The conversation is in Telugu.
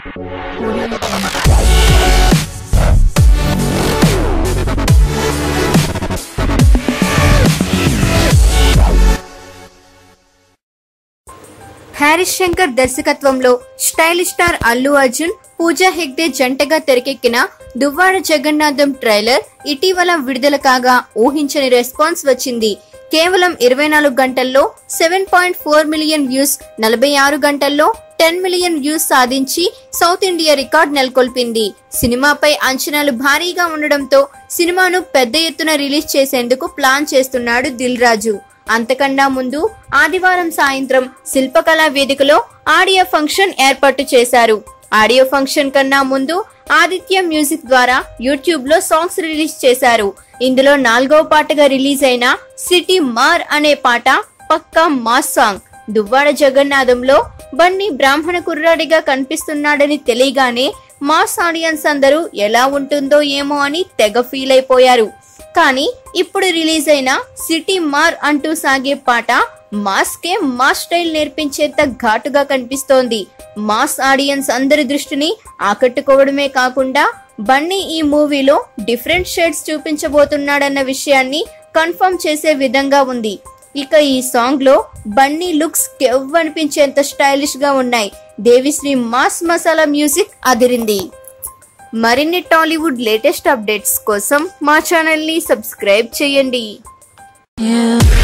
హ్యారిస్ శంకర్ దర్శకత్వంలో స్టైలిష్ స్టార్ అల్లు అర్జున్ పూజా హెగ్డే జంటగా తెరకెక్కిన దువ్వాడ జగన్నాథం ట్రైలర్ ఇటీవల విడుదల కాగా ఊహించని రెస్పాన్స్ వచ్చింది కేవలం ఇరవై నాలుగు గంటల్లో seven point four million views నలభై ఆరు గంటల్లో టెన్ మిలియన్ వ్యూస్ సాధించి సౌత్ ఇండియా రికార్డ్ నెలకొల్పింది సినిమాపై అంచనాలు భారీగా ఉండడంతో సినిమాను పెద్ద ఎత్తున రిలీజ్ చేసేందుకు ప్లాన్ చేస్తున్నాడు దిల్ రాజు అంతకన్నా ముందు ఆదివారం సాయంత్రం శిల్పకళా వేదికలో ఆడియో ఫంక్షన్ ఏర్పాటు చేశారు ఆడియో ఫంక్షన్ కన్నా ముందు ఆదిత్య మ్యూజిక్ ద్వారా యూట్యూబ్ లో సాంగ్స్ రిలీజ్ చేశారు ఇందులో నాలుగవ పాటగా రిలీజ్ అయిన సిటీ మార్ అనే పాట పక్కా మాస్ సాంగ్ దువ్వాడ జగన్నాథంలో బన్నీ బ్రాహ్మణ కుర్రాడిగా కనిపిస్తున్నాడని తెలియగానే మాస్ ఆడియన్స్ అందరూ ఎలా ఉంటుందో ఏమో అని తెగ ఫీల్ అయిపోయారు కానీ ఇప్పుడు రిలీజ్ అయిన సిటీ మార్ అంటూ సాగే పాట మాస్కే మాస్ స్టైల్ నేర్పించేంత ఘాటుగా కనిపిస్తోంది మాస్ ఆడియన్స్ అందరి దృష్టిని ఆకట్టుకోవడమే కాకుండా బన్నీ ఈ మూవీలో డిఫరెంట్ షేడ్స్ చూపించబోతున్నాడన్న విషయాన్ని కన్ఫర్మ్ చేసే విధంగా ఉంది ఇక ఈ సాంగ్ లో బన్నీ లుక్స్ కెవ్ అనిపించేంత స్టైలిష్ గా ఉన్నాయి దేవిశ్రీ మాస్ మసాలా మ్యూజిక్ అదిరింది మరిన్ని టాలీవుడ్ లేటెస్ట్ అప్డేట్స్ కోసం మా ఛానల్ ని సబ్స్క్రైబ్ చేయండి Yeah.